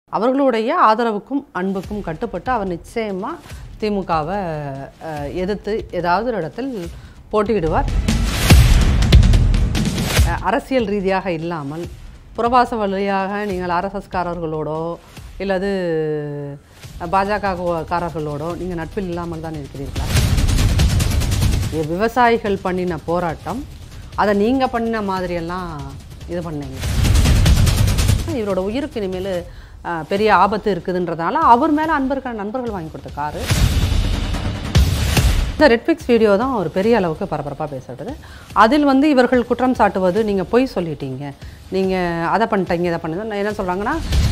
அவர்களுடைய ஆதரவுக்கும் அன்புக்கும் கட்டுப்பட்டு அவர் நிச்சயமாக திமுகவை அஹ், எதிர்த்து ஏதாவது ஒரு இடத்தில் போட்டியிடுவார் அஹ், அரசியல் ரீதியாக இல்லாமல் புறவாச வழியாக நீங்கள் ஆர்எஸ்எஸ்காரர்களோடோ இல்லது பாஜக காரர்களோடோ நீங்கள் நட்பில் இல்லாமல் தான் இருக்கிறீர்களா இது விவசாயிகள் பண்ணின போராட்டம் அதை நீங்கள் பண்ணின மாதிரியெல்லாம் இது பண்ணீங்க இவரோட உயிருக்கு இனிமேல் அஹ், பெரிய ஆபத்து இருக்குதுன்றதுனால அவர் மேலே அன்பர்கள் நண்பர்கள் வாங்கி கொடுத்த காரு இந்த ரெட்ஃபிக்ஸ் வீடியோ தான் ஒரு பெரிய அளவுக்கு பரபரப்பாக பேசுறது அதில் வந்து இவர்கள் குற்றம் சாட்டுவது நீங்கள் பொய் சொல்லிட்டீங்க நீங்கள் அதை பண்ணிட்டீங்க இதை பண்ணுங்க என்ன சொல்கிறாங்கன்னா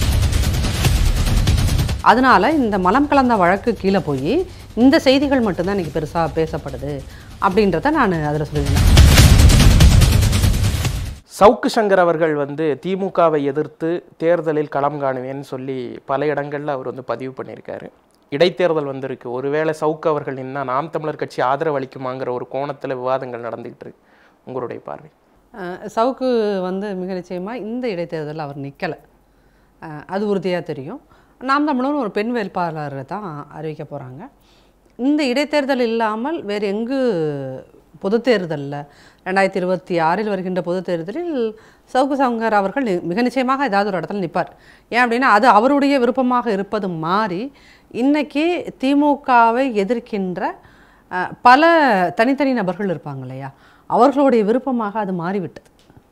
அதனால இந்த மலம் கலந்த வழக்கு கீழே போய் இந்த செய்திகள் மட்டும்தான் இன்றைக்கி பெருசாக பேசப்படுது அப்படின்றத நான் அதில் சொல்லியிருந்தேன் சவுக்கு சங்கர் அவர்கள் வந்து திமுகவை எதிர்த்து தேர்தலில் களம் காணுவேன்னு சொல்லி பல இடங்கள்ல அவர் வந்து பதிவு பண்ணியிருக்காரு இடைத்தேர்தல் வந்திருக்கு ஒருவேளை சவுக்கு அவர்கள் நின்னா நாம் தமிழர் கட்சி ஆதரவு அளிக்குமாங்கிற ஒரு கோணத்துல விவாதங்கள் நடந்துகிட்டு இருக்கு உங்களுடைய பார்வை அஹ் சவுக்கு வந்து மிக நிச்சயமாக இந்த இடைத்தேர்தலில் அவர் நிற்கலை அது உறுதியாக தெரியும் நாம் தமிழரும் ஒரு பெண் வேட்பாளரை தான் அறிவிக்க போகிறாங்க இந்த இடைத்தேர்தல் இல்லாமல் வேறு எங்கு பொது தேர்தலில் ரெண்டாயிரத்தி இருபத்தி ஆறில் வருகின்ற பொது தேர்தலில் சவுக்கு சங்கர் அவர்கள் நி- மிக நிச்சயமாக ஏதாவது ஒரு இடத்துல நிற்பார் ஏன் அப்படின்னா அது அவருடைய விருப்பமாக இருப்பது மாறி இன்னைக்கு திமுகவை எதிர்க்கின்ற அஹ், பல தனித்தனி நபர்கள் இருப்பாங்க இல்லையா அவர்களுடைய விருப்பமாக அது மாறிவிட்டது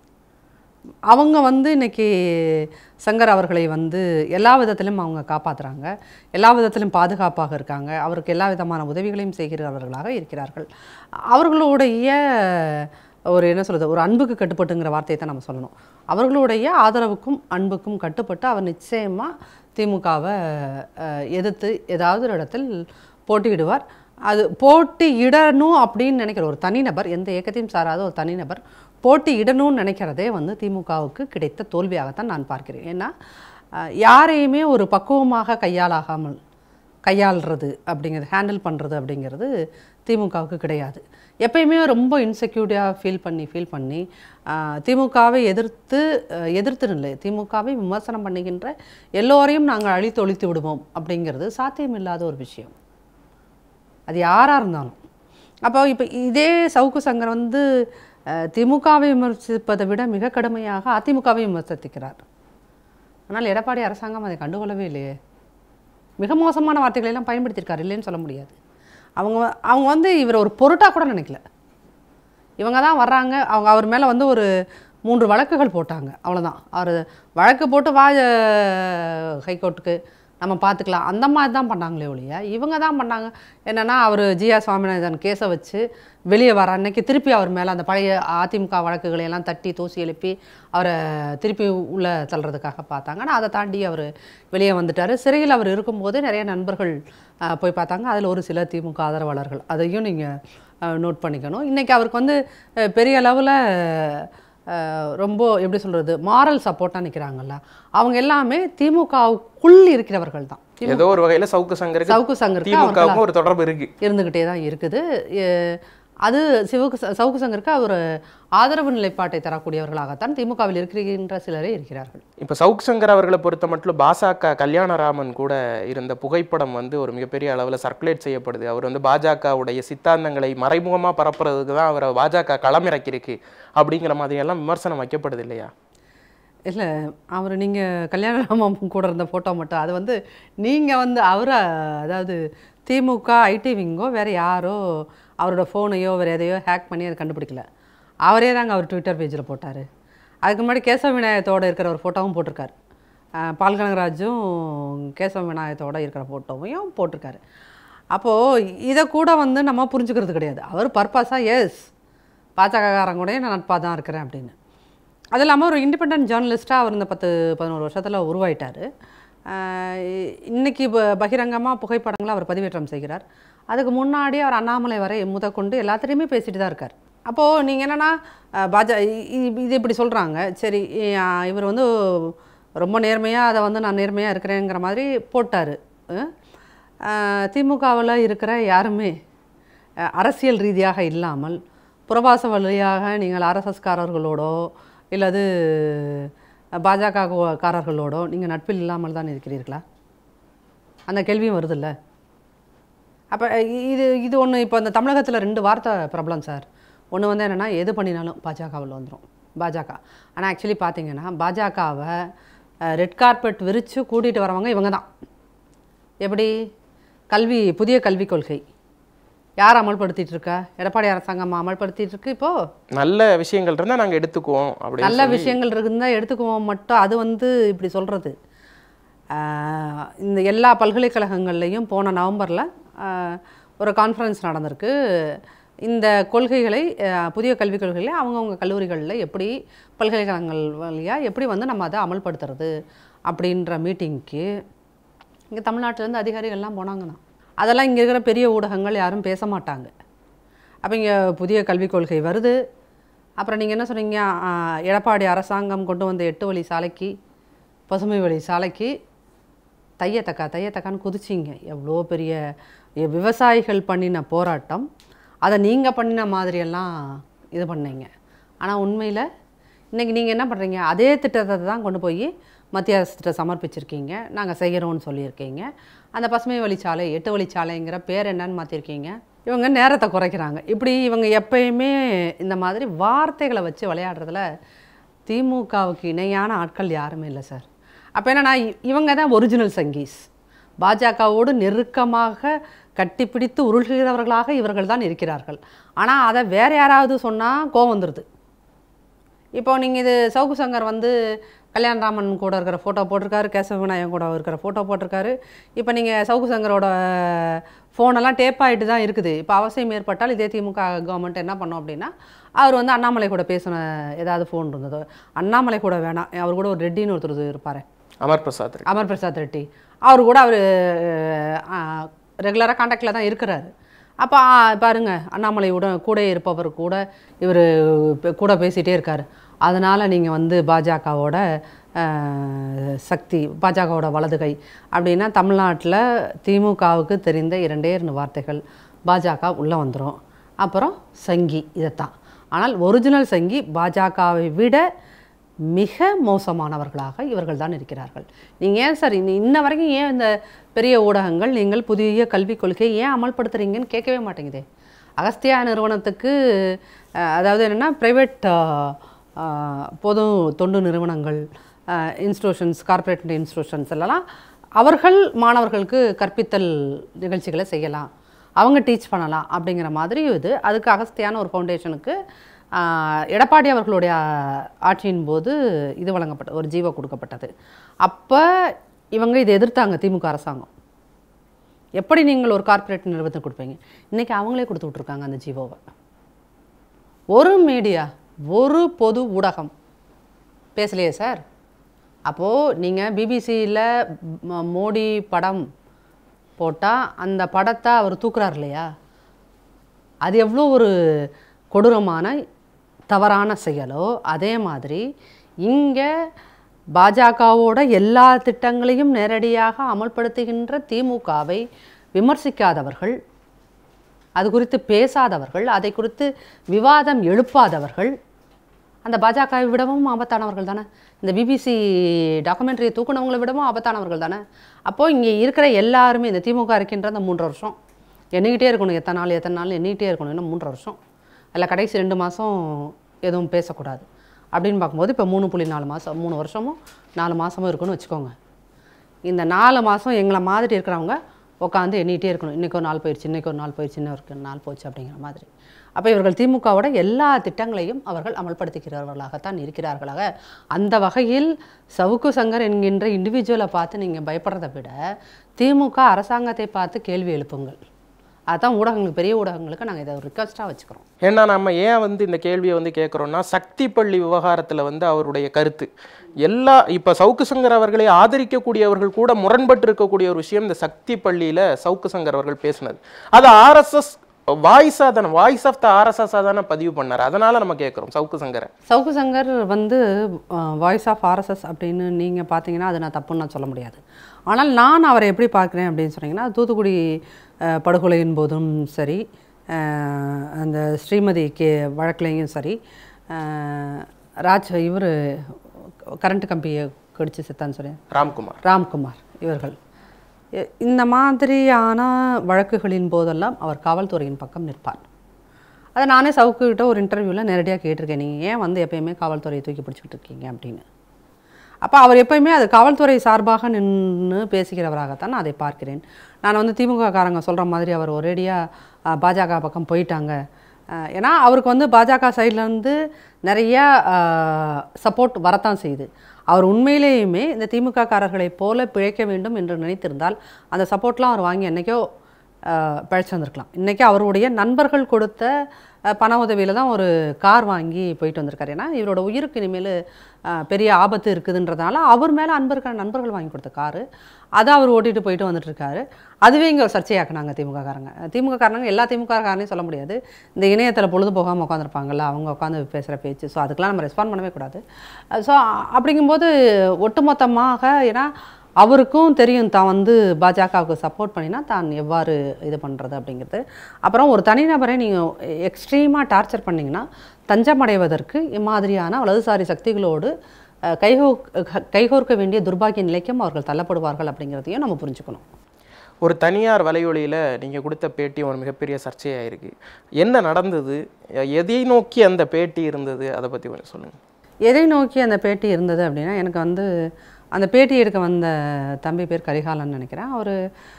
அவங்க வந்து இன்னைக்கு சங்கர் அவர்களை வந்து எல்லா விதத்திலும் அவங்க காப்பாற்றுறாங்க எல்லா விதத்திலும் பாதுகாப்பாக இருக்காங்க அவருக்கு எல்லா விதமான உதவிகளையும் செய்கிறவர்களாக இருக்கிறார்கள் அவர்களுடைய ஒரு என்ன சொல்கிறது ஒரு அன்புக்கு கட்டுப்பட்டுங்கிற வார்த்தையை தான் நம்ம சொல்லணும் அவர்களுடைய ஆதரவுக்கும் அன்புக்கும் கட்டுப்பட்டு அவர் நிச்சயமாக திமுகவை அஹ், எதிர்த்து ஏதாவது ஒரு இடத்தில் போட்டியிடுவார் அது போட்டியிடணும் அப்படின்னு நினைக்கிற ஒரு தனிநபர் எந்த இயக்கத்தையும் சாராத ஒரு தனிநபர் போட்டியிடணும்னு நினைக்கிறதே வந்து திமுகவுக்கு கிடைத்த தோல்வியாகத்தான் நான் பார்க்கிறேன் ஏன்னா அஹ், யாரையுமே ஒரு பக்குவமாக கையாளாகாமல் கையாளுறது அப்படிங்கிறது ஹேண்டில் பண்ணுறது அப்படிங்கிறது திமுகவுக்கு கிடையாது எப்பயுமே ரொம்ப இன்செக்யூரிட்டியாக ஃபீல் பண்ணி ஃபீல் பண்ணி ஆஹ், திமுகவை எதிர்த்து அஹ், எதிர்த்துன்னு இல்லை திமுகவை விமர்சனம் பண்ணுகின்ற எல்லோரையும் நாங்கள் அழித்து ஒழித்து விடுவோம் அப்படிங்கிறது சாத்தியமில்லாத ஒரு விஷயம் அது யாராக இருந்தாலும் அப்போ இப்போ இதே சவுக்கு சங்கர் வந்து அஹ், திமுகவை விமர்சிப்பதை விட மிக கடுமையாக அதிமுகவை விமர்சிக்கிறார் ஆனால் எடப்பாடி அரசாங்கம் அதை கண்டுகொள்ளவே இல்லையே மிக மோசமான வார்த்தைகளை எல்லாம் பயன்படுத்தியிருக்காரு இல்லைன்னு சொல்ல முடியாது அவங்க வ- அவங்க வந்து இவர் ஒரு பொருட்டாக கூட நினைக்கல இவங்க தான் வர்றாங்க அவங்க அவர் மேலே வந்து ஒரு மூன்று வழக்குகள் போட்டாங்க அவ்வளோதான் அவர் வழக்கு போட்டு வா அஹ், ஹைகோர்ட்டுக்கு நம்ம பார்த்துக்கலாம் அந்த மாதிரி தான் பண்ணாங்களே ஒழிய இவங்க தான் பண்ணாங்க என்னென்னா அவர் ஜிஆ சுவாமிநாதன் கேஸை வச்சு வெளியே வர அன்னைக்கு திருப்பி அவர் மேலே அந்த பழைய அதிமுக வழக்குகளை எல்லாம் தட்டி தூசி எழுப்பி அவரை திருப்பி உள்ளே தள்ளுறதுக்காக பார்த்தாங்க ஆனால் அதை தாண்டி அவர் வெளியே வந்துட்டார் சிறையில் அவர் இருக்கும்போது நிறைய நண்பர்கள் அஹ், போய் பார்த்தாங்க அதில் ஒரு சில திமுக ஆதரவாளர்கள் அதையும் நீங்கள் நோட் பண்ணிக்கணும் இன்றைக்கி அவருக்கு வந்து அஹ், பெரிய அளவில் ரொம்ப எப்படி சொல்கிறது மாரல் சப்போர்ட்டாக நிற்கிறாங்கல்ல அவங்க எல்லாமே திமுகவுக்குள் இருக்கிறவர்கள் தான் ஏதோ ஒரு வகையில சவுக்கு சங்கருக்கு சவுக்கு சங்கருக்கு அவர்கள் திமுகவுக்கும் ஒரு தொடர்பு இருக்கு இருந்துக்கிட்டே தான் இருக்குது எ- அது சிவக்கு ச- சவுக்கு சங்கருக்கு ஒரு ஆதரவு நிலைப்பாட்டை தரக்கூடியவர்களாகத்தான் திமுகவில் இருக்கின்ற சிலரே இருக்கிறார்கள் இப்ப சவுக் சங்கர் அவர்களை பொறுத்த மட்டும் பாசக கல்யாணராமன் கூட இருந்த புகைப்படம் வந்து ஒரு மிகப்பெரிய அளவுல சர்க்குலேட் செய்யப்படுது அவர் வந்து பாஜகவுடைய சித்தாந்தங்களை மறைமுகமா பரப்புறதுக்கு தான் அவரை பாஜக களமிறக்கிருக்கு அப்படிங்கிற மாதிரி எல்லாம் விமர்சனம் வைக்கப்படுது இல்லையா இல்லை அவர் நீங்கள் கல்யாணராமன் கூட இருந்த ஃபோட்டோ மட்டும் அது வந்து நீங்கள் வந்து அவரை அதாவது திமுக ஐடி விங்கோ வேறு யாரோ அவரோட ஃபோனையோ வேறு எதையோ ஹேக் பண்ணி அதை கண்டுபிடிக்கல அவரே தாங்க அவர் ட்விட்டர் பேஜில் போட்டார் அதுக்கு முன்னாடி கேசவ விநாயகத்தோட இருக்கிற ஒரு ஃபோட்டோவும் போட்டிருக்காரு அஹ் பால் கனகராஜும் கேசவ விநாயகத்தோட இருக்கிற ஃபோட்டோவையும் போட்டிருக்காரு அப்போது இதை கூட வந்து நம்ம புரிஞ்சுக்கிறது கிடையாது அவர் பர்பஸாக எஸ் பாஜகக்காரங்க கூட நான் நட்பாக தான் இருக்கிறேன் அப்படின்னு அது இல்லாமல் ஒரு இண்டிபெண்ட் ஜேர்னலிஸ்ட்டாக அவர் இந்த பத்து பதினோரு வருஷத்தில் உருவாயிட்டார் இன்னைக்கு ப- பகிரங்கமாக புகைப்படங்களை அவர் பதிவேற்றம் செய்கிறார் அதுக்கு முன்னாடி அவர் அண்ணாமலை வரை முதற்கொண்டு எல்லாத்துலேயுமே பேசிட்டு தான் இருக்கார் அப்போது நீங்கள் என்னென்னா பாஜ இ- இ- இது இப்படி சொல்கிறாங்க சரி இ- இவர் வந்து ரொம்ப நேர்மையாக அதை வந்து நான் நேர்மையாக இருக்கிறேங்கிற மாதிரி போட்டார் திமுகவில் இருக்கிற யாருமே அஹ், அரசியல் ரீதியாக இல்லாமல் புறவாச வழியாக நீங்கள் ஆர்எஸ்எஸ்காரர்களோடோ இல்லது பாஜக காரர்களோடோ நீங்கள் நட்பில் இல்லாமல் தான் இருக்கிறீர்களா அந்த கேள்வியும் வருதுல்ல அப்போ இது இது ஒன்று இப்போ இந்த தமிழகத்தில் ரெண்டு வார்த்தை பிரபலம் சார் ஒன்று வந்து என்னென்னா எது பண்ணினாலும் பாஜகவில் வந்துடும் பாஜக ஆனால் ஆக்சுவலி பார்த்தீங்கன்னா பாஜகவை ரெட் கார்பெட் விரித்து கூட்டிகிட்டு வரவங்க இவங்க தான் எப்படி கல்வி புதிய கல்விக் கொள்கை யார் அமல்படுத்திட்டு இருக்கா எடப்பாடி அரசாங்கம் அமல்படுத்திட்டு இருக்கு இப்போது நல்ல விஷயங்கள் இருந்தால் நாங்கள் எடுத்துக்குவோம் அப்படின்னு நல்ல விஷயங்கள் இருந்தா எடுத்துக்குவோம் மட்டும் அது வந்து இப்படி சொல்கிறது இந்த எல்லா பல்கலைக்கழகங்கள்லையும் போன நவம்பரில் ஒரு கான்ஃபரன்ஸ் நடந்திருக்கு இந்த கொள்கைகளை ஆஹ், புதிய கல்விக் கொள்கைகளை அவங்கவுங்க கல்லூரிகளில் எப்படி பல்கலைக்கழகங்கள் வழியாக எப்படி வந்து நம்ம அதை அமல்படுத்துறது அப்படின்ற மீட்டிங்க்கு இங்கே தமிழ்நாட்டிலேருந்து அதிகாரிகள்லாம் போனாங்க தான் அதெல்லாம் இங்கே இருக்கிற பெரிய ஊடகங்கள் யாரும் பேச மாட்டாங்க அப்போ இங்கே புதிய கல்விக் கொள்கை வருது அப்புறம் நீங்கள் என்ன சொன்னீங்க ஆ, எடப்பாடி அரசாங்கம் கொண்டு வந்த எட்டு வழி சாலைக்கு பசுமை வழி சாலைக்கு தையத்தக்கா தையத்தக்கான்னு குதிச்சிங்க எவ்வளோ பெரிய எ- விவசாயிகள் பண்ணின போராட்டம் அதை நீங்கள் பண்ணின மாதிரியெல்லாம் இது பண்ணீங்க ஆனால் உண்மையில் இன்றைக்கி நீங்கள் என்ன பண்ணுறீங்க அதே திட்டத்தை தான் கொண்டு போய் மத்திய அரசுகிட்ட சமர்ப்பிச்சிருக்கீங்க நாங்கள் செய்கிறோம்னு சொல்லியிருக்கீங்க அந்த பசுமை வழிச்சாலை எட்டு வழிச்சாலைங்கிற பேர் என்னன்னு மாற்றிருக்கீங்க இவங்க நேரத்தை குறைக்கிறாங்க இப்படி இவங்க எப்பயுமே இந்த மாதிரி வார்த்தைகளை வச்சு விளையாடுறதுல திமுகவுக்கு இணையான ஆட்கள் யாருமே இல்லை சார் அப்போ என்னன்னா இ- இவங்க தான் ஒரிஜினல் சங்கீஸ் பாஜகவோடு நெருக்கமாக கட்டிப்பிடித்து உருள்கிறவர்களாக இவர்கள் தான் இருக்கிறார்கள் ஆனால் அதை வேற யாராவது சொன்னால் கோவம் வந்துடுது இப்போ நீங்கள் இது சவுக்கு சங்கர் வந்து கல்யாணராமன் கூட இருக்கிற ஃபோட்டோ போட்டிருக்காரு கேசவ விநாயகம் கூட இருக்கிற ஃபோட்டோ போட்டிருக்காரு இப்போ நீங்கள் சவுக்கு சங்கரோட ஃபோனெல்லாம் டேப் ஆகிட்டு தான் இருக்குது இப்போ அவசியம் ஏற்பட்டால் இதே திமுக கவர்மெண்ட் என்ன பண்ணோம் அப்படின்னா அவர் வந்து அண்ணாமலை கூட பேசின ஏதாவது ஃபோன் இருந்ததோ அண்ணாமலை கூட வேணாம் அவர் கூட ஒரு ரெட்டின்னு ஒருத்தர் இருப்பார் அமர் பிரசாத் ரெட்டி. அமர் பிரசாத் ரெட்டி அவர் கூட அவர் ரெகுலராக காண்டாக்டில் தான் இருக்கிறாரு அப்போ பாருங்க அண்ணாமலை உடன் கூட இருப்பவர் கூட இவர் கூட பேசிகிட்டே இருக்கார் அதனால் நீங்கள் வந்து பாஜகவோட அஹ், சக்தி பாஜகவோட வலது கை அப்படின்னா தமிழ்நாட்டில் திமுகவுக்கு தெரிந்த இரண்டே இரண்டு வார்த்தைகள் பாஜக உள்ளே வந்துடும் அப்புறம் சங்கி இதைத்தான் ஆனால் ஒரிஜினல் சங்கி பாஜகவை விட மிக மோசமானவர்களாக இவர்கள் தான் இருக்கிறார்கள் நீங்கள் ஏன் சார் இன்ன இன்ன வரைக்கும் ஏன் இந்த பெரிய ஊடகங்கள் நீங்கள் புதிய கல்விக் கொள்கையை ஏன் அமல்படுத்துறீங்கன்னு கேட்கவே மாட்டேங்குதே அகஸ்தியா நிறுவனத்துக்கு அஹ், அதாவது என்னென்னா ப்ரைவேட் பொது தொண்டு நிறுவனங்கள் இன்ஸ்டியூஷன்ஸ் கார்ப்பரேட் இன்ஸ்டியூஷன்ஸ் எல்லாம் அவர்கள் மாணவர்களுக்கு கற்பித்தல் நிகழ்ச்சிகளை செய்யலாம் அவங்க டீச் பண்ணலாம் அப்படிங்கிற மாதிரி இது அதுக்கு அகஸ்தியான ஒரு ஃபவுண்டேஷனுக்கு ஆஹ், எடப்பாடி அவர்களுடைய ஆட்சியின் போது இது வழங்கப்பட்டது ஒரு ஜீவோ கொடுக்கப்பட்டது அப்போ இவங்க இதை எதிர்த்தாங்க திமுக அரசாங்கம் எப்படி நீங்கள் ஒரு கார்ப்பரேட் நிறுவனத்துக்கு கொடுப்பீங்க இன்றைக்கி அவங்களே கொடுத்து விட்ருக்காங்க அந்த ஜீவோவை ஒரு மீடியா ஒரு பொது ஊடகம் பேசலையே சார் அப்போது நீங்கள் பிபிசியில் மோடி படம் போட்டால் அந்த படத்தை அவர் தூக்குறார் இல்லையா அது எவ்வளோ ஒரு கொடூரமான தவறான செயலோ அதே மாதிரி இங்கே பாஜகவோட எல்லா திட்டங்களையும் நேரடியாக அமல்படுத்துகின்ற திமுகவை விமர்சிக்காதவர்கள் அது குறித்து பேசாதவர்கள் அதை குறித்து விவாதம் எழுப்பாதவர்கள் அந்த பாஜகவை விடவும் ஆபத்தானவர்கள் தானே இந்த பிபிசி டாக்குமெண்ட்ரியை தூக்குனவங்களை விடவும் ஆபத்தானவர்கள் தானே அப்போது இங்கே இருக்கிற எல்லாருமே இந்த திமுக இருக்கின்ற அந்த மூன்று வருஷம் எண்ணிக்கிட்டே இருக்கணும் எத்தனை நாள் எத்தனை நாள் எண்ணிக்கிட்டே இருக்கணும் இன்னும் மூன்று வருஷம் அதில் கடைசி ரெண்டு மாதம் எதுவும் பேசக்கூடாது அப்படின்னு பார்க்கும்போது இப்போ மூணு புள்ளி நாலு மாதம் மூணு வருஷமும் நாலு மாதமும் இருக்குன்னு வச்சுக்கோங்க இந்த நாலு மாதம் எங்களை மாதிரி இருக்கிறவங்க உட்காந்து எண்ணிகிட்டே இருக்கணும் இன்றைக்கி ஒரு நாள் போயிடுச்சு இன்றைக்கி ஒரு நாள் போயிடுச்சு இன்னும் ஒரு நாள் போச்சு அப்படிங்கிற மாதிரி அப்போ இவர்கள் திமுகவோட எல்லா திட்டங்களையும் அவர்கள் அமல்படுத்துகிறவர்களாகத்தான் இருக்கிறார்களாக அந்த வகையில் சவுக்கு சங்கர் என்கின்ற இண்டிவிஜுவலை பார்த்து நீங்கள் பயப்படுறதை விட திமுக அரசாங்கத்தை பார்த்து கேள்வி எழுப்புங்கள் அதான் ஊடகங்களுக்கு பெரிய ஊடகங்களுக்கு நாங்கள் இதை ஒரு ரிக்வஸ்ட்டாக வச்சுக்கிறோம் ஏன்னா நம்ம ஏன் வந்து இந்த கேள்வியை வந்து கேட்குறோம்னா சக்தி பள்ளி விவகாரத்தில் வந்து அவருடைய கருத்து எல்லா இப்போ சவுக்கு சங்கர் அவர்களை ஆதரிக்கக்கூடியவர்கள் கூட முரண்பட்டு இருக்கக்கூடிய ஒரு விஷயம் இந்த சக்தி பள்ளியில் சவுக்கு சங்கர் அவர்கள் பேசினது அது ஆர்எஸ்எஸ் வாய்ஸாக தானே வாய்ஸ் ஆஃப் த ஆர்எஸ்எஸ்ஸாக தானே பதிவு பண்ணார் அதனால நம்ம கேட்குறோம் சவுக்கு சங்கரை சவுக்கு சங்கர் வந்து வாய்ஸ் ஆஃப் ஆர்எஸ்எஸ் அப்படின்னு நீங்கள் பார்த்தீங்கன்னா அது நான் தப்புன்னு நான் சொல்ல முடியாது ஆனால் நான் அவரை எப்படி பார்க்குறேன் அப்படின்னு சொன்னீங்கன்னா தூத்துக்குடி அஹ், படுகொலையின் போதும் சரி அஹ், அந்த ஸ்ரீமதி கே வழக்குலையும் சரி அஹ், ராஜ் இவர் கரண்ட் கம்பியை கடிச்சு செத்தான்னு சொல்லி ராம்குமார் ராம்குமார் இவர்கள் இ- இந்த மாதிரியான வழக்குகளின் போதெல்லாம் அவர் காவல்துறையின் பக்கம் நிற்பார் அதை நானே சவுக்குக்கிட்ட ஒரு இன்டர்வியூவில் நேரடியாக கேட்டிருக்கேன் நீங்கள் ஏன் வந்து எப்பயுமே காவல்துறையை தூக்கி பிடிச்சிக்கிட்டு இருக்கீங்க அப்படின்னு அப்போ அவர் எப்பயுமே அது காவல்துறை சார்பாக நின்று பேசுகிறவராகத்தான் நான் அதை பார்க்கிறேன் நான் வந்து திமுக காரங்க சொல்கிற மாதிரி அவர் ஒரேடியாக பாஜக பக்கம் போயிட்டாங்க அஹ், ஏன்னா அவருக்கு வந்து பாஜக சைட்லேருந்து நிறைய சப்போர்ட் வரத்தான் செய்யுது அவர் உண்மையிலேயுமே இந்த திமுக காரர்களைப் போல பிழைக்க வேண்டும் என்று நினைத்திருந்தால் அந்த சப்போர்ட்லாம் அவர் வாங்கி என்னைக்கோ அஹ், பிழைச்சு வந்திருக்கலாம் இன்றைக்கி அவருடைய நண்பர்கள் கொடுத்த அஹ், பண உதவியில் தான் ஒரு கார் வாங்கி போயிட்டு வந்திருக்காரு ஏன்னா இவரோட உயிருக்கு இனிமேல் அஹ், பெரிய ஆபத்து இருக்குதுன்றதுனால அவர் மேலே அன்பு இருக்கிற நண்பர்கள் வாங்கி கொடுத்த காரு அதை அவர் ஓட்டிட்டு போயிட்டு வந்துட்டு இருக்காரு அதுவே இங்கே ஒரு சர்ச்சையாக்குனாங்க திமுக காரங்க திமுக காரங்க எல்லா திமுக காரனையும் சொல்ல முடியாது இந்த இணையத்தில் பொழுது போகாமல் உட்காந்துருப்பாங்கல்ல அவங்க உட்காந்து பேசுகிற பேச்சு ஸோ அதுக்கெல்லாம் நம்ம ரெஸ்பாண்ட் பண்ணவே கூடாது ஸோ அப்படிங்கும்போது ஒட்டுமொத்தமாக ஏன்னா அவருக்கும் தெரியும் தான் வந்து பாஜகவுக்கு சப்போர்ட் பண்ணினா தான் எவ்வாறு இது பண்ணுறது அப்படிங்கிறது அப்புறம் ஒரு தனிநபரை நீங்கள் எக்ஸ்ட்ரீமாக டார்ச்சர் பண்ணிங்கன்னா தஞ்சமடைவதற்கு இம்மாதிரியான வலதுசாரி சக்திகளோடு அஹ், கைகோ க- கைகோர்க்க வேண்டிய துர்பாக்கிய நிலைக்கும் அவர்கள் தள்ளப்படுவார்கள் அப்படிங்கிறதையும் நம்ம புரிஞ்சுக்கணும் ஒரு தனியார் வலையொலியில் நீங்கள் கொடுத்த பேட்டி ஒரு மிகப்பெரிய சர்ச்சையாயிருக்கு என்ன நடந்தது எதை நோக்கி அந்த பேட்டி இருந்தது அதை பற்றி கொஞ்சம் சொல்லுங்கள் எதை நோக்கி அந்த பேட்டி இருந்தது அப்படின்னா எனக்கு வந்து அந்த பேட்டி எடுக்க வந்த தம்பி பேர் கரிகாலன் நினைக்கிறேன் அவர்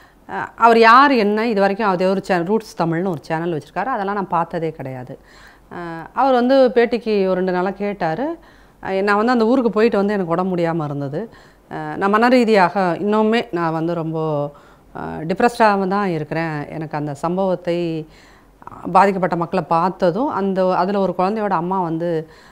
அவர் யார் என்ன இது வரைக்கும் அதே ஒரு சேனல் ரூட்ஸ் தமிழ்னு ஒரு சேனல் வச்சுருக்காரு அதெல்லாம் நான் பார்த்ததே கிடையாது அஹ் அவர் வந்து பேட்டிக்கு ஒரு ரெண்டு நாளாக கேட்டார் நான் வந்து அந்த ஊருக்கு போயிட்டு வந்து எனக்கு உடம்பு முடியாமல் இருந்தது அஹ் நான் மன ரீதியாக இன்னுமே நான் வந்து ரொம்ப டிப்ரெஸ்டாக தான் இருக்கிறேன் எனக்கு அந்த சம்பவத்தை பாதிக்கப்பட்ட மக்களை பார்த்ததும் அந்த அதில் ஒரு குழந்தையோட அம்மா வந்து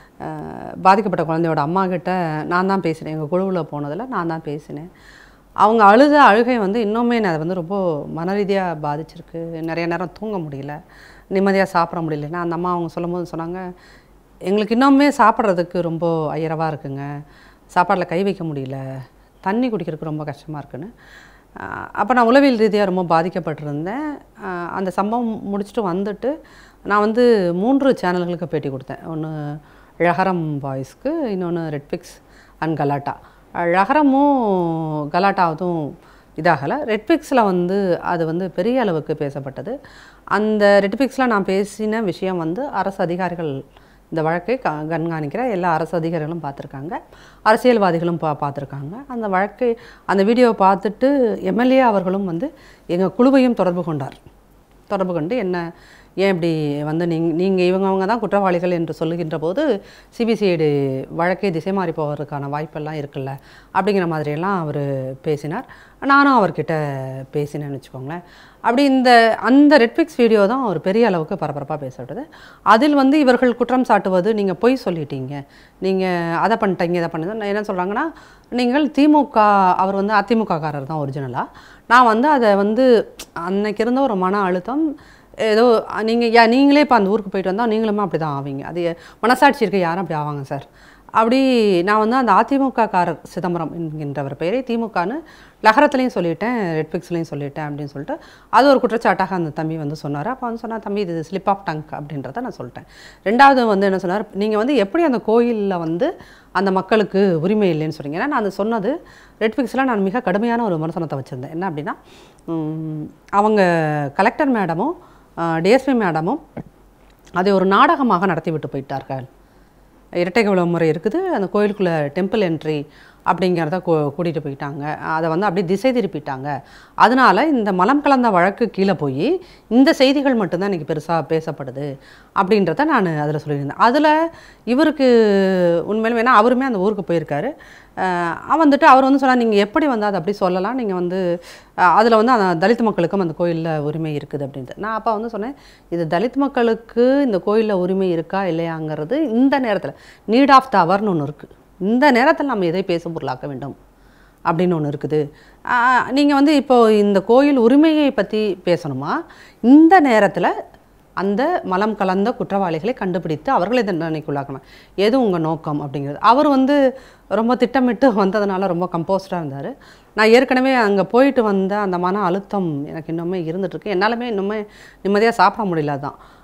அஹ், பாதிக்கப்பட்ட குழந்தையோட அம்மா கிட்ட நான் தான் பேசினேன் எங்கள் குழுவில் போனதில் நான் தான் பேசினேன் அவங்க அழுத அழுகை வந்து இன்னுமே நான் அதை வந்து ரொம்ப மன ரீதியாக பாதிச்சிருக்கு நிறைய நேரம் தூங்க முடியல நிம்மதியாக சாப்பிட முடியலன்னா அந்த அம்மா அவங்க சொல்லும்போது சொன்னாங்க எங்களுக்கு இன்னுமே சாப்பிட்றதுக்கு ரொம்ப ஐயரவாக இருக்குங்க சாப்பாட்டில் கை வைக்க முடியல தண்ணி குடிக்கிறதுக்கு ரொம்ப கஷ்டமாக இருக்குன்னு அப்போ நான் உளவியல் ரீதியாக ரொம்ப பாதிக்கப்பட்டிருந்தேன் ஆஹ் அந்த சம்பவம் முடிச்சுட்டு வந்துட்டு நான் வந்து மூன்று சேனல்களுக்கு பேட்டி கொடுத்தேன் ஒன்று ழகரம் வாய்ஸ்க்கு இன்னொன்று ரெட்பிக்ஸ் அண்ட் கலாட்டா ழகரமும் கலாட்டாவதும் இதாகலை ரெட்பிக்ஸில் வந்து அது வந்து பெரிய அளவுக்கு பேசப்பட்டது அந்த ரெட்பிக்ஸில் நான் பேசின விஷயம் வந்து அரசு அதிகாரிகள் இந்த வழக்கை க கண்காணிக்கிற எல்லா அரசு அதிகாரிகளும் பார்த்துருக்காங்க அரசியல்வாதிகளும் பா பார்த்துருக்காங்க அந்த வழக்கை அந்த வீடியோவை பார்த்துட்டு எம்எல்ஏ அவர்களும் வந்து எங்கள் குழுவையும் தொடர்பு கொண்டார் தொடர்பு கொண்டு என்ன ஏன் இப்படி வந்து நீங் நீங்கள் இவங்கவங்க தான் குற்றவாளிகள் என்று சொல்லுகின்ற போது சிபிசிஐடி வழக்கை திசை மாறி போவதற்கான வாய்ப்பெல்லாம் இருக்குல்ல அப்படிங்கிற மாதிரியெல்லாம் அவர் பேசினார் நானும் அவர்கிட்ட பேசினேன்னு வச்சுக்கோங்களேன் அப்படி இந்த அந்த ரெட்பிக்ஸ் வீடியோ தான் ஒரு பெரிய அளவுக்கு பரபரப்பாக பேசப்பட்டது அதில் வந்து இவர்கள் குற்றம் சாட்டுவது நீங்கள் பொய் சொல்லிட்டீங்க நீங்கள் அதை பண்ணிட்டீங்க இதை பண்ணது நான் என்ன சொல்கிறாங்கன்னா நீங்கள் திமுக அவர் வந்து அதிமுககாரர் தான் ஒரிஜினலாக நான் வந்து அதை வந்து அன்னைக்கு இருந்த ஒரு மன அழுத்தம் ஏதோ நீங்கள் யா நீங்களே இப்போ அந்த ஊருக்கு போயிட்டு வந்தால் நீங்களுமே அப்படி தான் ஆவீங்க அது மனசாட்சி இருக்க யாரும் அப்படி ஆவாங்க சார் அப்படி நான் வந்து அந்த அதிமுக காரர் சிதம்பரம் என்கின்றவர் பெயரை திமுகன்னு லகரத்துலேயும் சொல்லிட்டேன் ரெட்பிக்ஸ்லேயும் சொல்லிட்டேன் அப்படின்னு சொல்லிட்டு அது ஒரு குற்றச்சாட்டாக அந்த தம்பி வந்து சொன்னார் அப்போ வந்து சொன்னார் தம்பி இது ஸ்லிப் ஆஃப் டங்க் அப்படின்றத நான் சொல்லிட்டேன் ரெண்டாவது வந்து என்ன சொன்னார் நீங்கள் வந்து எப்படி அந்த கோயிலில் வந்து அந்த மக்களுக்கு உரிமை இல்லைன்னு சொன்னீங்க ஏன்னா நான் அது சொன்னது ரெட்பிக்ஸில் நான் மிக கடுமையான ஒரு விமர்சனத்தை வச்சுருந்தேன் என்ன அப்படின்னா உம், அவங்க கலெக்டர் மேடமும் டிஎஸ்பி மேடமும் அதை ஒரு நாடகமாக நடத்தி விட்டு போயிட்டார்கள் இரட்டை குல முறை இருக்குது அந்த கோயிலுக்குள்ளே டெம்பிள் என்ட்ரி அப்படிங்கிறத கூ கூட்டிகிட்டு போயிட்டாங்க அதை வந்து அப்படியே திசை திருப்பிட்டாங்க அதனால இந்த மலம் கலந்த வழக்கு கீழே போய் இந்த செய்திகள் மட்டும்தான் இன்றைக்கி பெருசாக பேசப்படுது அப்படின்றத நான் அதில் சொல்லியிருந்தேன் அதில் இவருக்கு உண்மையிலும் வேணால் அவருமே அந்த ஊருக்கு போயிருக்காரு அஹ் வந்துட்டு அவர் வந்து சொன்னார் நீங்கள் எப்படி வந்து அதை அப்படி சொல்லலாம் நீங்கள் வந்து அதில் வந்து அந்த தலித் மக்களுக்கும் அந்த கோயிலில் உரிமை இருக்குது அப்படின்ட்டு நான் அப்போ வந்து சொன்னேன் இது தலித் மக்களுக்கு இந்த கோயிலில் உரிமை இருக்கா இல்லையாங்கிறது இந்த நேரத்தில் நீட் ஆஃப் த அவர்னு ஒன்று இருக்குது இந்த நேரத்தில் நம்ம எதை பேசும் பொருளாக்க வேண்டும் அப்படின்னு ஒன்று இருக்குது நீங்கள் வந்து இப்போ இந்த கோயில் உரிமையை பற்றி பேசணுமா இந்த நேரத்தில் அந்த மலம் கலந்த குற்றவாளிகளை கண்டுபிடித்து அவர்களை தண்டனைக்குள்ளாக்கணும் எது உங்கள் நோக்கம் அப்படிங்கிறது அவர் வந்து ரொம்ப திட்டமிட்டு வந்ததுனால ரொம்ப கம்போஸ்டாக இருந்தார் நான் ஏற்கனவே அங்கே போயிட்டு வந்த அந்த மன அழுத்தம் எனக்கு இன்னுமே இருந்துகிட்ருக்கு என்னாலுமே இன்னுமே நிம்மதியாக சாப்பிட முடியல தான்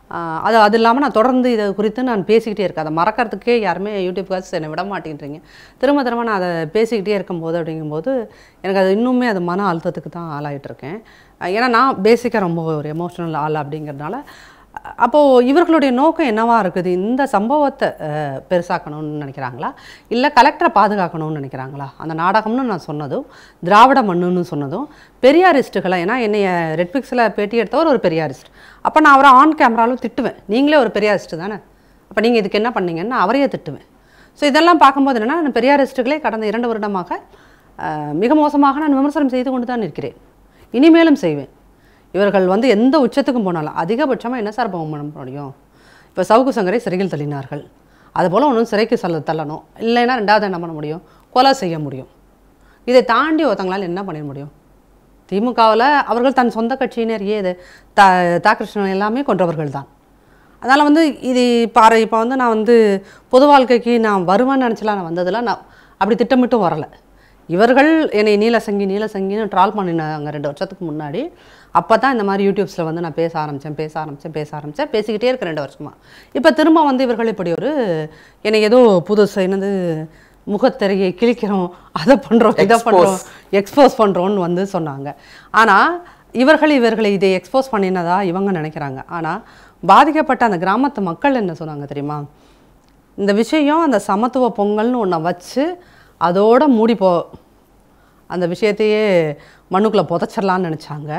ஆஹ் அது அது இல்லாமல் நான் தொடர்ந்து இதை குறித்து நான் பேசிக்கிட்டே இருக்கேன் அதை மறக்கிறதுக்கே யாருமே யூடியூப்காஸ் என்னை விட மாட்டேன்றீங்க திரும்ப திரும்ப நான் அதை பேசிக்கிட்டே இருக்கும்போது அப்படிங்கும்போது எனக்கு அது இன்னுமே அது மன அழுத்தத்துக்கு தான் ஆளாயிட்டு இருக்கேன் ஆஹ் ஏன்னா நான் பேசிக்காக ரொம்ப ஒரு எமோஷனல் ஆள் அப்படிங்கிறதுனால அப்போது இவர்களுடைய நோக்கம் என்னவா இருக்குது இந்த சம்பவத்தை அஹ், பெருசாக்கணும்னு நினைக்கிறாங்களா இல்லை கலெக்டரை பாதுகாக்கணும்னு நினைக்கிறாங்களா அந்த நாடகம்னு நான் சொன்னதும் திராவிட மண்ணுன்னு சொன்னதும் பெரியாரிஸ்ட்டுகளை ஏன்னா என்னைய ரெட்பிக்ஸில் பேட்டி எடுத்தவர் ஒரு பெரியாரிஸ்ட் அப்போ நான் அவரை ஆன் கேமராலும் திட்டுவேன் நீங்களே ஒரு பெரியாரிஸ்ட் தானே அப்போ நீங்கள் இதுக்கு என்ன பண்ணீங்கன்னு நான் அவரையே திட்டுவேன் ஸோ இதெல்லாம் பார்க்கும்போது என்னென்னா நான் பெரியாரிஸ்ட்டுகளே கடந்த இரண்டு வருடமாக அஹ், மிக மோசமாக நான் விமர்சனம் செய்து கொண்டு தான் இருக்கிறேன் இனிமேலும் செய்வேன் இவர்கள் வந்து எந்த உச்சத்துக்கும் போனாலும் அதிகபட்சமாக என்ன சார் பண்ண முடியும் இப்போ சவுக்கு சங்கரை சிறையில் தள்ளினார்கள் அதுபோல் ஒன்றும் சிறைக்கு செல்ல தள்ளணும் இல்லைன்னா ரெண்டாவது என்ன பண்ண முடியும் கொலை செய்ய முடியும் இதை தாண்டி ஒருத்தங்களால் என்ன பண்ண முடியும் திமுகவில் அவர்கள் தன் சொந்த கட்சியினர் ஏது தா தாகிருஷ்ணன் எல்லாமே கொன்றவர்கள் தான் அதனால் வந்து இது பாரு இப்போ வந்து நான் வந்து பொது வாழ்க்கைக்கு நான் வருவேன்னு நினச்சலாம் நான் வந்ததில் நான் அப்படி திட்டமிட்டும் வரலை இவர்கள் என்னை நீலசங்கி நீலசங்கின்னு ட்ரால் பண்ணினாங்க ரெண்டு வருஷத்துக்கு முன்னாடி அப்போ தான் இந்த மாதிரி யூடியூப்ஸில் வந்து நான் பேச ஆரம்பித்தேன் பேச ஆரம்பித்தேன் பேச ஆரம்பித்தேன் பேசிக்கிட்டே இருக்கேன் ரெண்டு வருஷமா இப்போ திரும்ப வந்து இவர்கள் இப்படி ஒரு என்னை ஏதோ புதுசு என்னது முகத்திரையை கிழிக்கிறோம் அதை பண்ணுறோம் இதை பண்ணுறோம் எக்ஸ்போஸ் பண்ணுறோன்னு வந்து சொன்னாங்க ஆனால் இவர்கள் இவர்களை இதை எக்ஸ்போஸ் பண்ணினதா இவங்க நினைக்கிறாங்க ஆனால் பாதிக்கப்பட்ட அந்த கிராமத்து மக்கள் என்ன சொன்னாங்க தெரியுமா இந்த விஷயம் அந்த சமத்துவ பொங்கல்னு ஒன்றை வச்சு அதோட மூடி போ அந்த விஷயத்தையே மண்ணுக்குள்ளே புதைச்சிடலான்னு நினச்சாங்க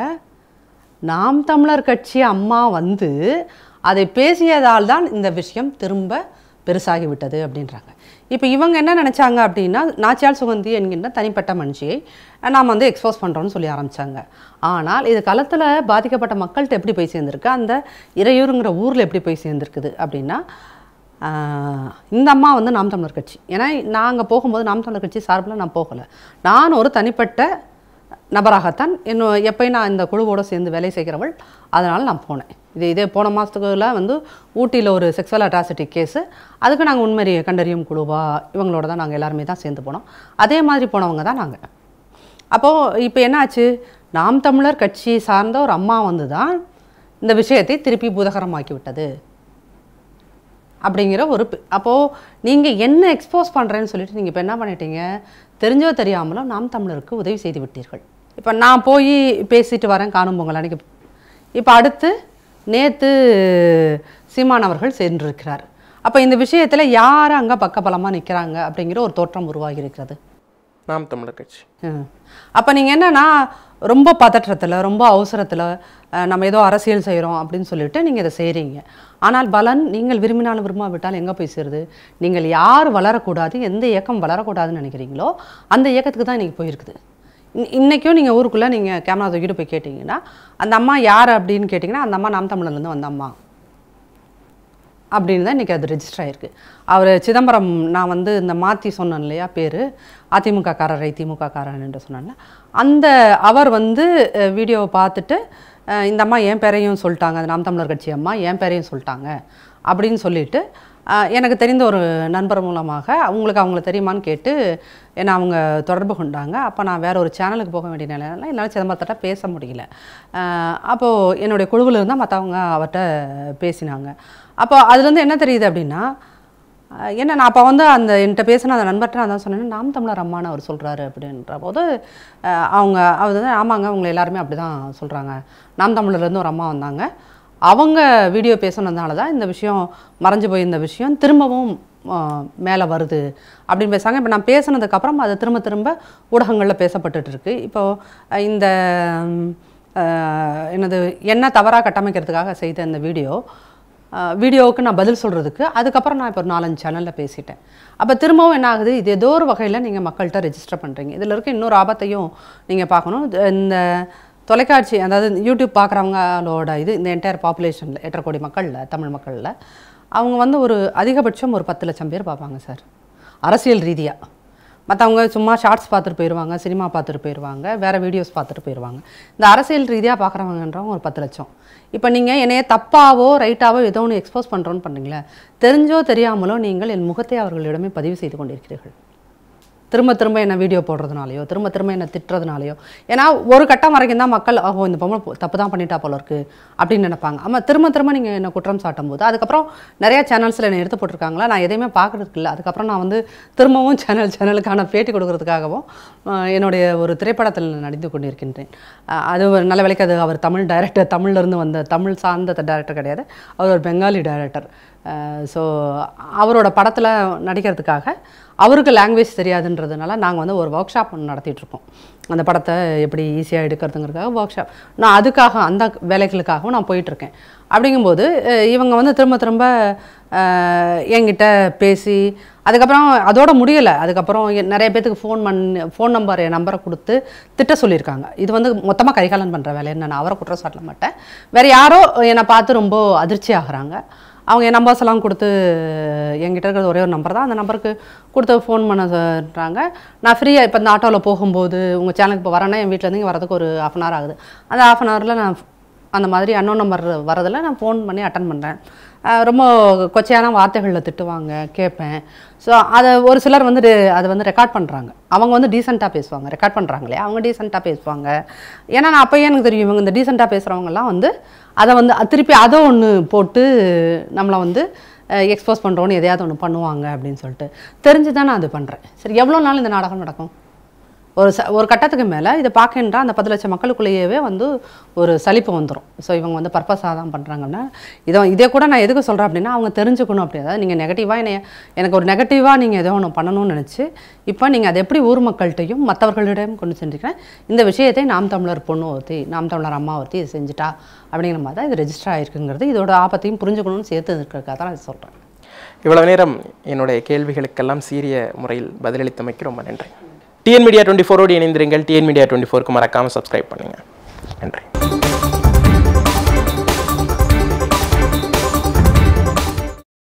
நாம் தமிழர் கட்சி அம்மா வந்து அதை பேசியதால் தான் இந்த விஷயம் திரும்ப பெருசாகி விட்டது அப்படின்றாங்க இப்போ இவங்க என்ன நினச்சாங்க அப்படின்னா நாச்சியால் சுகந்தி என்கின்ற தனிப்பட்ட மனுஷியை நாம் வந்து எக்ஸ்போஸ் பண்ணுறோன்னு சொல்லி ஆரம்பித்தாங்க ஆனால் இது களத்தில் பாதிக்கப்பட்ட மக்கள்கிட்ட எப்படி போய் சேர்ந்துருக்கு அந்த இறையூருங்கிற ஊரில் எப்படி போய் சேர்ந்துருக்குது அப்படின்னா ஆஹ் இந்த அம்மா வந்து நாம் தமிழர் கட்சி ஏன்னா நாங்கள் போகும்போது நாம் தமிழர் கட்சி சார்பில் நான் போகலை நான் ஒரு தனிப்பட்ட நபராகத்தான் இன்னும் எப்பயும் நான் இந்த குழுவோடு சேர்ந்து வேலை செய்கிறவள் அதனால் நான் போனேன் இது இதே போன மாதத்துக்குள்ள வந்து ஊட்டியில் ஒரு செக்ஸுவல் அட்ராசிட்டி கேஸு அதுக்கு நாங்கள் உண்மை கண்டறியும் குழுவா இவங்களோட தான் நாங்கள் எல்லாருமே தான் சேர்ந்து போனோம் அதே மாதிரி போனவங்க தான் நாங்கள் அப்போது இப்போ என்னாச்சு நாம் தமிழர் கட்சி சார்ந்த ஒரு அம்மா வந்து தான் இந்த விஷயத்தை திருப்பி பூதகரமாக்கி விட்டது அப்படிங்கிற ஒரு பி- அப்போ நீங்கள் என்ன எக்ஸ்போஸ் பண்ணுறேன்னு சொல்லிட்டு நீங்கள் இப்போ என்ன பண்ணிட்டீங்க தெரிஞ்சோ தெரியாமலோ நாம் தமிழருக்கு உதவி செய்து விட்டீர்கள் இப்போ நான் போய் பேசிட்டு வரேன் காணும் பொங்கல் அன்னைக்கு இப்போ அடுத்து நேற்று சீமான் அவர்கள் சென்றிருக்கிறார் அப்போ இந்த விஷயத்தில் யார் அங்கே பக்கபலமாக நிற்கிறாங்க அப்படிங்கிற ஒரு தோற்றம் உருவாகி இருக்கிறது நாம் தமிழர் கட்சி அப்போ நீங்கள் என்னன்னா ரொம்ப பதற்றத்தில் ரொம்ப அவசரத்தில் நம்ம ஏதோ அரசியல் செய்கிறோம் அப்படின்னு சொல்லிட்டு நீங்கள் இதை செய்கிறீங்க ஆனால் பலன் நீங்கள் விரும்பினாலும் விரும்பாவிட்டால் எங்கே போய் சேருது நீங்கள் யார் வளரக்கூடாது எந்த இயக்கம் வளரக்கூடாதுன்னு நினைக்கிறீங்களோ அந்த இயக்கத்துக்கு தான் இன்றைக்கி போயிருக்குது இன்- இன்னைக்கும் நீங்கள் ஊருக்குள்ளே நீங்கள் கேமரா தூக்கிட்டு போய் கேட்டிங்கன்னா அந்த அம்மா யார் அப்படின்னு கேட்டிங்கன்னா அந்த அம்மா நாம் தமிழ்லேருந்து வந்த அம்மா அப்படின்னு தான் இன்றைக்கி அது ரெஜிஸ்டர் ஆயிருக்கு அவர் சிதம்பரம் நான் வந்து இந்த மாற்றி சொன்னேன் இல்லையா பேர் அதிமுக காரரை திமுக காரன் என்று சொன்னேன்ல அந்த அவர் வந்து அஹ், வீடியோவை பார்த்துட்டு அஹ், இந்த அம்மா என் பேரையும் சொல்லிட்டாங்க அது நாம் தமிழர் கட்சி அம்மா என் பேரையும் சொல்லிட்டாங்க அப்படின்னு சொல்லிட்டு அஹ், எனக்கு தெரிந்த ஒரு நண்பர் மூலமாக அவங்களுக்கு அவங்கள தெரியுமான்னு கேட்டு என்னை அவங்க தொடர்பு கொண்டாங்க அப்போ நான் வேற ஒரு சேனலுக்கு போக வேண்டிய நிலையில என்னால் சிதம்பரத்திட்ட பேச முடியல அஹ், அப்போது என்னுடைய குழுவில் இருந்தால் மற்றவங்க அவர்கிட்ட பேசினாங்க அப்போ அதுலேருந்து என்ன தெரியுது அப்படின்னா அஹ், என்ன நான் அப்போ வந்து அந்த என்கிட்ட பேசின அந்த நண்பர்கிட்ட நான் தான் சொன்னேன் நாம் தமிழர் அம்மான்னு அவர் சொல்கிறாரு அப்படின்ற போது அஹ், அவங்க அவர் வந்து ஆமாங்க அவங்க எல்லாருமே அப்படி தான் சொல்கிறாங்க நாம் தமிழர்லேருந்து ஒரு அம்மா வந்தாங்க அவங்க வீடியோ பேசுனதுனால தான் இந்த விஷயம் மறைஞ்சு போய் இந்த விஷயம் திரும்பவும் மேலே வருது அப்படின்னு பேசுகிறாங்க இப்போ நான் பேசுனதுக்கப்புறம் அது திரும்ப திரும்ப ஊடகங்களில் பேசப்பட்டுட்டு இருக்கு இப்போ அஹ், இந்த ம், அஹ், என்னது என்ன தவறாக கட்டமைக்கிறதுக்காக செய்த இந்த வீடியோ அஹ், வீடியோவுக்கு நான் பதில் சொல்கிறதுக்கு அதுக்கப்புறம் நான் இப்போ ஒரு நாலஞ்சு சேனலில் பேசிட்டேன் அப்போ திரும்பவும் என்ன ஆகுது இது ஏதோ ஒரு வகையில் நீங்கள் மக்கள்கிட்ட ரெஜிஸ்டர் பண்ணுறீங்க இதில் இருக்க இன்னொரு ஆபத்தையும் நீங்கள் பார்க்கணும் இது- இந்த தொலைக்காட்சி அதாவது இந்த யூடியூப் பார்க்குறவங்களோட இது இந்த என்டையர் பாப்புலேஷனில் எட்டரை கோடி மக்களில் தமிழ் மக்களில் அவங்க வந்து ஒரு அதிகபட்சம் ஒரு பத்து லட்சம் பேர் பார்ப்பாங்க சார் அரசியல் ரீதியாக மற்றவங்க சும்மா ஷார்ட்ஸ் பார்த்துட்டு போயிடுவாங்க சினிமா பார்த்துட்டு போயிடுவாங்க வேறு வீடியோஸ் பார்த்துட்டு போயிடுவாங்க இந்த அரசியல் ரீதியாக பார்க்குறவங்கன்றவங்க ஒரு பத்து லட்சம் இப்போ நீங்கள் என்னைய தப்பாவோ ரைட்டாவோ ஏதோ ஒன்று எக்ஸ்போஸ் பண்ணுறோன்னு பண்ணுங்களேன் தெரிஞ்சோ தெரியாமலோ நீங்கள் என் முகத்தை அவர்களிடமே பதிவு செய்து கொண்டிருக்கிறீர்கள் திரும்ப திரும்ப என்ன வீடியோ போடுறதுனாலையோ திரும்ப திரும்ப என்ன திட்டுறதுனாலையோ ஏன்னா ஒரு கட்டம் வரைக்கும் தான் மக்கள் ஓ இந்த பொம்பளை பொ- தப்பு தான் பண்ணிட்டா போல இருக்கு அப்படின்னு நினைப்பாங்க ஆமாம் திரும்ப திரும்ப நீங்கள் என்ன குற்றம் சாட்டும் போது அதுக்கப்புறம் நிறைய சேனல்ஸில் என்னை எடுத்து போட்டிருக்காங்களா நான் எதையுமே பார்க்கறதுக்கு இல்லை அதுக்கப்புறம் நான் வந்து திரும்பவும் சேனல் சேனலுக்கான பேட்டி கொடுக்கறதுக்காகவும் ஆஹ், என்னுடைய ஒரு திரைப்படத்தில் நடித்து கொண்டிருக்கின்றேன் ஆஹ், அது ஒரு நல்ல வேலைக்கு அது அவர் தமிழ் டைரக்டர் தமிழ்லேருந்து வந்த தமிழ் சார்ந்த டைரக்டர் கிடையாது அவர் ஒரு பெங்காலி டைரக்டர் ஸோ அவரோட படத்தில் நடிக்கிறதுக்காக அவருக்கு லாங்குவேஜ் தெரியாதுன்றதுனால நாங்கள் வந்து ஒரு ஒர்க் ஷாப் ஒன்று நடத்திட்டு இருக்கோம் அந்த படத்தை எப்படி ஈஸியாக எடுக்கிறதுங்கிறதுக்காக ஒர்க் ஷாப் நான் அதுக்காக அந்த வேலைகளுக்காகவும் நான் போயிட்டுருக்கேன் அப்படிங்கும்போது அஹ், இவங்க வந்து திரும்ப திரும்ப அஹ், என்கிட்ட பேசி அதுக்கப்புறம் அதோட முடியலை அதுக்கப்புறம் எ- நிறைய பேத்துக்கு ஃபோன் பண்ணி ஃபோன் நம்பர் என் நம்பரை கொடுத்து திட்ட சொல்லியிருக்காங்க இது வந்து மொத்தமாக கைகாலன் பண்ணுற வேலைன்னு நான் அவரை குற்றம் சாட்ட மாட்டேன் வேறு யாரோ என்னை பார்த்து ரொம்ப அதிர்ச்சி ஆகுறாங்க அவங்க என் நம்பர்ஸ் எல்லாம் கொடுத்து என்கிட்ட இருக்கிறது ஒரே ஒரு நம்பர் தான் அந்த நம்பருக்கு கொடுத்து ஃபோன் பண்ண சொல்கிறாங்க நான் ஃப்ரீயாக இப்போ இந்த ஆட்டோவில் போகும்போது உங்கள் சேனலுக்கு இப்போ வரேன்னா என் வீட்டிலேருந்து இங்கே வரதுக்கு ஒரு ஹாஃப் அன் ஹவர் ஆகுது அந்த ஹாஃப் அன் ஹவரில் நான் அந்த மாதிரி அன்னோன் நம்பர் வரதில் நான் ஃபோன் பண்ணி அட்டன் பண்ணுறேன் ரொம்ப கொச்சையான வார்த்தைகளில் திட்டுவாங்க கேட்பேன் ஸோ அதை ஒரு சிலர் வந்து re- அதை வந்து ரெக்கார்ட் பண்ணுறாங்க அவங்க வந்து டீசெண்டாக பேசுவாங்க ரெக்கார்ட் பண்ணுறாங்களே அவங்க டீசெண்டாக பேசுவாங்க ஏன்னா நான் அப்போயே எனக்கு தெரியும் இவங்க இந்த டீசெண்டாக பேசுகிறவங்கலாம் வந்து அதை வந்து அ- திருப்பி அதை ஒன்று போட்டு நம்மளை வந்து எக்ஸ்போஸ் பண்ணுறோன்னு எதையாவது ஒன்று பண்ணுவாங்க அப்படின்னு சொல்லிட்டு தெரிஞ்சு தான் நான் அது பண்ணுறேன் சரி எவ்வளோ நாள் இந்த நாடகம் நடக்கும் ஒரு ச ஒரு கட்டத்துக்கு மேலே இதை பார்க்கின்ற அந்த பத்து லட்சம் மக்களுக்குள்ளேயே வந்து ஒரு சலிப்பு வந்துடும் ஸோ இவங்க வந்து பர்பஸாக தான் பண்ணுறாங்கன்னா இதை இதே கூட நான் எதுக்கு சொல்கிறேன் அப்படின்னா அவங்க தெரிஞ்சுக்கணும் அப்படி அதாவது நீங்கள் நெகட்டிவாக என்னை எனக்கு ஒரு நெகட்டிவாக நீங்கள் ஏதோ ஒன்று பண்ணணும்னு நினச்சி இப்போ நீங்கள் அதை எப்படி ஊர் மக்கள்கிட்டையும் மற்றவர்களிடையும் கொண்டு செஞ்சுக்கிறேன் இந்த விஷயத்தை நாம் தமிழர் பொண்ணு ஒருத்தி நாம் தமிழர் அம்மா ஒருத்தி இது செஞ்சுட்டா அப்படிங்கிற மாதிரி தான் இது ரெஜிஸ்டர் ஆகிருக்குங்கிறது இதோட ஆபத்தையும் புரிஞ்சுக்கணும்னு சேர்த்து இருக்கிறதுக்காக தான் நான் சொல்கிறேன் இவ்வளவு நேரம் என்னுடைய கேள்விகளுக்கெல்லாம் சீரிய முறையில் பதிலளித்தமைக்கு ரொம்ப நன்றி டிஎன் மீடியா டுவெண்ட்டி ஃபோரோடு இணைந்திருங்கள் டிஎன் மீடியா டுவெண்ட்டி ஃபோருக்கு மறக்காமல் சப்ஸ்கிரைப் பண்ணுங்கள் நன்றி